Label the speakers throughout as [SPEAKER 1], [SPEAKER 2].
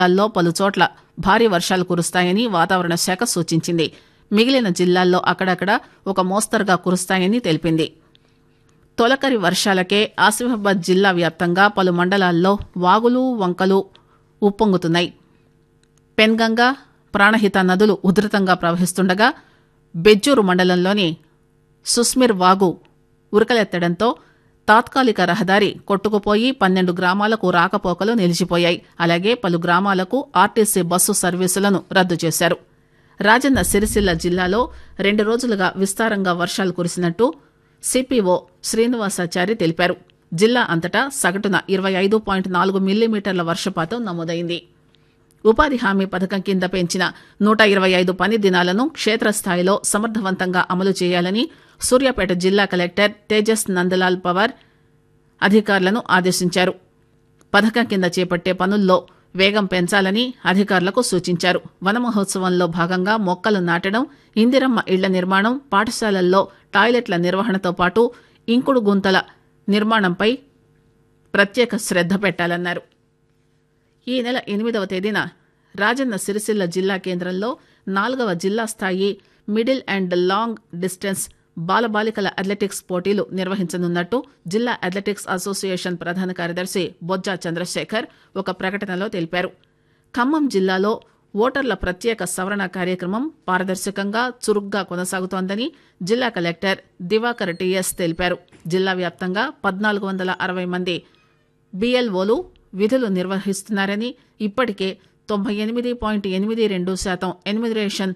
[SPEAKER 1] జిల్లాల్లో పలుచోట్ల భారీ వర్షాలు కురుస్తాయని వాతావరణ శాఖ సూచించింది మిగిలిన జిల్లాల్లో అక్కడక్కడ ఒక మోస్తరుగా కురుస్తాయని తెలిపింది తొలకరి వర్షాలకే ఆసిఫాబాద్ జిల్లా వ్యాప్తంగా పలు మండలాల్లో వాగులు వంకలు ఉప్పొంగుతున్నాయి పెన్గంగా ప్రాణహిత నదులు ఉధృతంగా ప్రవహిస్తుండగా బెజ్జూరు మండలంలోని సుస్మిర్ వాగు ఉరకలెత్తడంతో తాత్కాలిక రహదారి కొట్టుకుపోయి పన్నెండు గ్రామాలకు రాకపోకలు నిలిచిపోయాయి అలాగే పలు గ్రామాలకు ఆర్టీసీ బస్సు సర్వీసులను రద్దు చేశారు రాజన్న సిరిసిల్ల జిల్లాలో రెండు రోజులుగా విస్తారంగా వర్షాలు కురిసినట్టు సిపిఓ శ్రీనివాసాచారి తెలిపారు జిల్లా అంతటా సగటున ఇరవై ఐదు పాయింట్ నాలుగు మిల్లీమీటర్ల వర్షపాతం నమోదైంది ఉపాధి హామీ పథకం కింద పెంచిన నూట ఇరవై ఐదు పని దినాలను క్షేత్రస్థాయిలో సమర్థవంతంగా అమలు చేయాలని సూర్యాపేట జిల్లా కలెక్టర్ తేజస్ నందలాల్ పవార్ అధికారులను ఆదేశించారు పథకం కింద చేపట్టే పనుల్లో వేగం పెంచాలని అధికారులకు సూచించారు వన మహోత్సవంలో భాగంగా మొక్కలు నాటడం ఇందిరమ్మ ఇళ్ల నిర్మాణం పాఠశాలల్లో టాయిలెట్ల నిర్వహణతో పాటు ఇంకుడు గుంతల నిర్మాణంపై ప్రత్యేక శ్రద్ధ పెట్టాలన్నారు ఈ నెల ఎనిమిదవ తేదీన రాజన్న సిరిసిల్ల జిల్లా కేంద్రంలో నాలుగవ జిల్లా స్థాయి మిడిల్ అండ్ లాంగ్ డిస్టెన్స్ బాలబాలికల అథ్లెటిక్స్ పోటీలు నిర్వహించనున్నట్టు జిల్లా అథ్లెటిక్స్ అసోసియేషన్ ప్రధాన కార్యదర్శి బొజ్జా చంద్రశేఖర్ ఒక ప్రకటనలో తెలిపారు ఖమ్మం జిల్లాలో ఓటర్ల ప్రత్యేక సవరణ కార్యక్రమం పారదర్శకంగా చురుగ్గా కొనసాగుతోందని జిల్లా కలెక్టర్ దివాకర్ టీఎస్ తెలిపారు జిల్లా వ్యాప్తంగా పద్నాలుగు వందల అరవై మంది బీఎల్ఓలు విధులు నిర్వహిస్తున్నారని ఇప్పటికే తొంభై ఎనిమిది పాయింట్ ఎనిమిది రెండు శాతం ఎనిమిరేషన్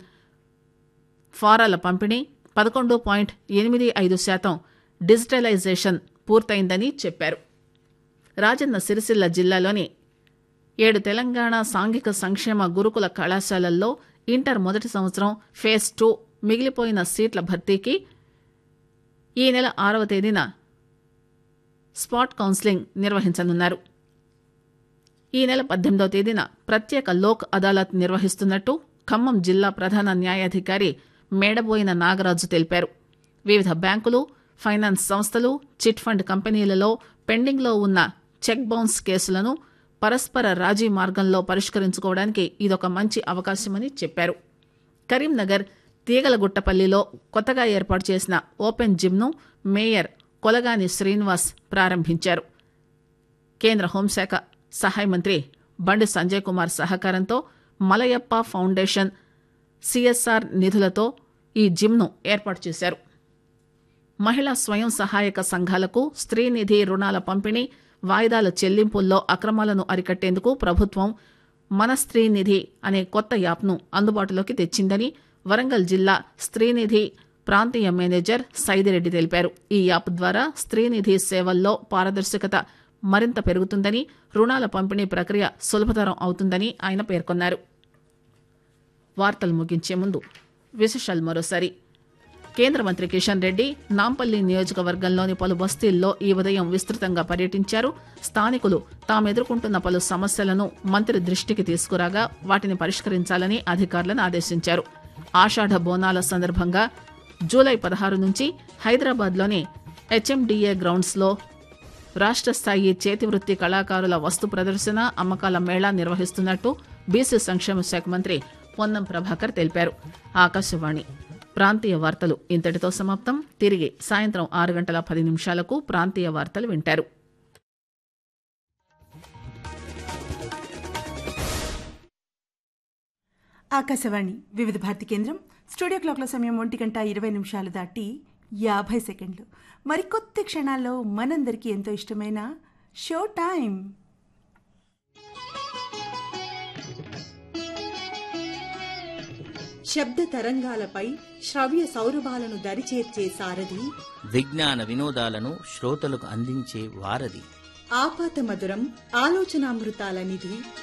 [SPEAKER 1] ఫారాల పంపిణీ పదకొండు పాయింట్ ఎనిమిది ఐదు శాతం డిజిటలైజేషన్ పూర్తయిందని చెప్పారు రాజన్న సిరిసిల్ల జిల్లాలోని ఏడు తెలంగాణ సాంఘిక సంక్షేమ గురుకుల కళాశాలల్లో ఇంటర్ మొదటి సంవత్సరం ఫేజ్ టూ మిగిలిపోయిన సీట్ల భర్తీకి ఈ నెల ఆరవ తేదీన స్పాట్ కౌన్సిలింగ్ నిర్వహించనున్నారు ఈ నెల పద్దెనిమిదవ తేదీన ప్రత్యేక లోక్ అదాలత్ నిర్వహిస్తున్నట్టు ఖమ్మం జిల్లా ప్రధాన న్యాయాధికారి మేడబోయిన నాగరాజు తెలిపారు వివిధ బ్యాంకులు ఫైనాన్స్ సంస్థలు చిట్ ఫండ్ కంపెనీలలో పెండింగ్లో ఉన్న చెక్ బౌన్స్ కేసులను పరస్పర రాజీ మార్గంలో పరిష్కరించుకోవడానికి ఇదొక మంచి అవకాశమని చెప్పారు కరీంనగర్ తీగలగుట్టపల్లిలో కొత్తగా ఏర్పాటు చేసిన ఓపెన్ జిమ్ను మేయర్ కొలగాని శ్రీనివాస్ ప్రారంభించారు కేంద్ర హోంశాఖ సహాయ మంత్రి బండి సంజయ్ కుమార్ సహకారంతో మలయప్ప ఫౌండేషన్ సిఎస్ఆర్ నిధులతో ఈ జిమ్ను ఏర్పాటు చేశారు మహిళా స్వయం సహాయక సంఘాలకు స్త్రీనిధి రుణాల పంపిణీ వాయిదాల చెల్లింపుల్లో అక్రమాలను అరికట్టేందుకు ప్రభుత్వం మన స్త్రీనిధి అనే కొత్త యాప్ను అందుబాటులోకి తెచ్చిందని వరంగల్ జిల్లా స్త్రీనిధి ప్రాంతీయ మేనేజర్ సైదిరెడ్డి తెలిపారు ఈ యాప్ ద్వారా స్త్రీనిధి సేవల్లో పారదర్శకత మరింత పెరుగుతుందని రుణాల పంపిణీ ప్రక్రియ సులభతరం అవుతుందని ఆయన పేర్కొన్నారు వార్తలు ముగించే ముందు విశేషాలు మరోసారి కేంద్ర మంత్రి కిషన్ రెడ్డి నాంపల్లి నియోజకవర్గంలోని పలు బస్తీల్లో ఈ ఉదయం విస్తృతంగా పర్యటించారు స్థానికులు తాము ఎదుర్కొంటున్న పలు సమస్యలను మంత్రి దృష్టికి తీసుకురాగా వాటిని పరిష్కరించాలని అధికారులను ఆదేశించారు ఆషాఢ బోనాల సందర్భంగా జూలై పదహారు నుంచి హైదరాబాద్లోని హెచ్ఎండిఏ గ్రౌండ్స్లో రాష్ట్ర స్థాయి చేతివృత్తి కళాకారుల వస్తు ప్రదర్శన అమ్మకాల మేళా నిర్వహిస్తున్నట్టు బీసీ సంక్షేమ శాఖ మంత్రి పొన్నం ప్రభాకర్ తెలిపారు ఆకాశవాణి ప్రాంతీయ వార్తలు ఇంతటితో సమాప్తం తిరిగి సాయంత్రం ఆరు గంటల పది నిమిషాలకు ప్రాంతీయ వార్తలు వింటారు
[SPEAKER 2] ఆకాశవాణి వివిధ భారతి కేంద్రం స్టూడియో క్లాక్ల సమయం ఒంటి గంట ఇరవై నిమిషాలు దాటి యాభై సెకండ్లు మరికొద్ది క్షణాల్లో మనందరికీ ఎంతో ఇష్టమైన షో టైం
[SPEAKER 3] శబ్ద తరంగాలపై శ్రవ్య సౌరభాలను దరిచేర్చే సారథి
[SPEAKER 4] విజ్ఞాన వినోదాలను శ్రోతలకు అందించే వారధి
[SPEAKER 3] ఆపాత మధురం ఆలోచనామృతాల నిధి